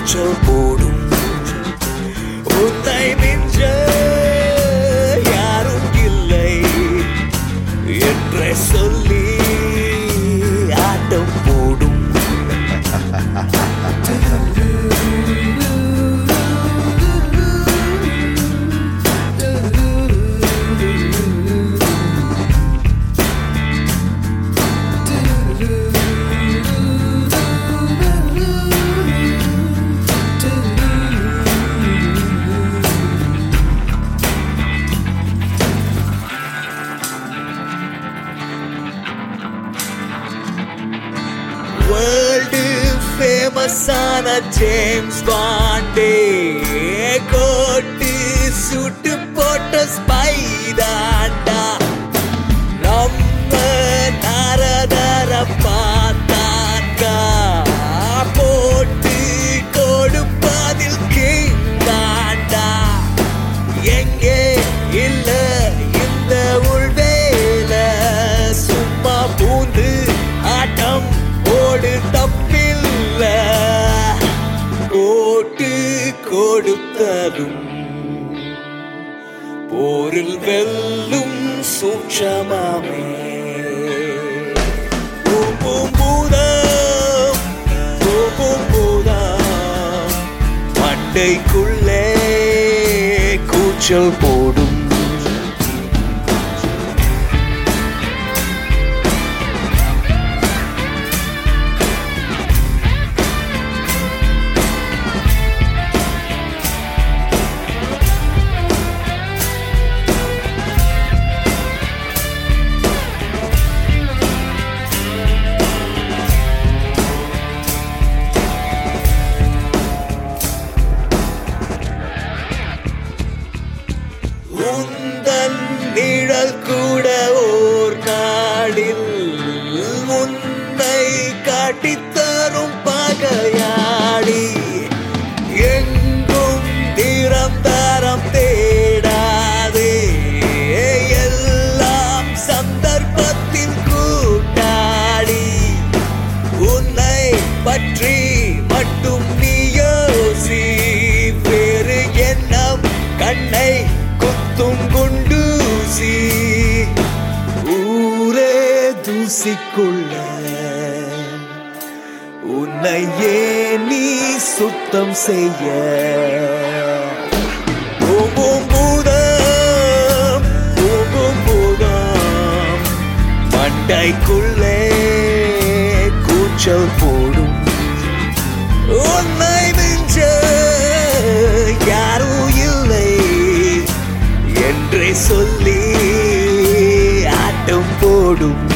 கூச்சல் போடும் உன்னை மிஞ்ச யாரும் இல்லை என்றே சொல்லி ஆட்டம் போடும் வேர்ல்டு ஃபேமஸான ஜேம்ஸ் பாண்டே கோட்டு சுட்டு போட்ட ஸ்பைதாண்டா நம்ம நரதர பார்த்தாக்கா போட்டு கொடுப்பதில் கிங்காண்டா எங்கே இல்ல இந்த உள்வேல சும்மா பூந்து ஆட்டம் ஓடு தப்பில்ல போட்டு கொடுத்ததும் போரில் வெல்லும் சூட்சமாமே பூம் பூம் பூதம் பூம் பூம் பூதம் மண்டைக்குள்ளே கூச்சல் போடும் உந்தன் நிழல் கூட ஓர் நாடில் உன்னை காட்டித்தரும் பகையாடி எங்கும் நிரந்தரம் தேடாதே எல்லாம் சந்தர்ப்பத்தின் கூட்டாடி உன்னை பற்றி மட்டும் நீ யோசி வேறு எண்ணம் கண்ணை குத்தும் குண்டூசி ஊரே தூசிக்குள்ள உன்னை ஏன் நீ சுத்தம் செய்ய பூம்பும் பூதம் பூம்பும் பூதம் மண்டைக்குள்ளே கூச்சல் போடும் உன்னை மிஞ்ச யாரும் இல்லை என்றே சொல்லி ஆட்டம் போடும்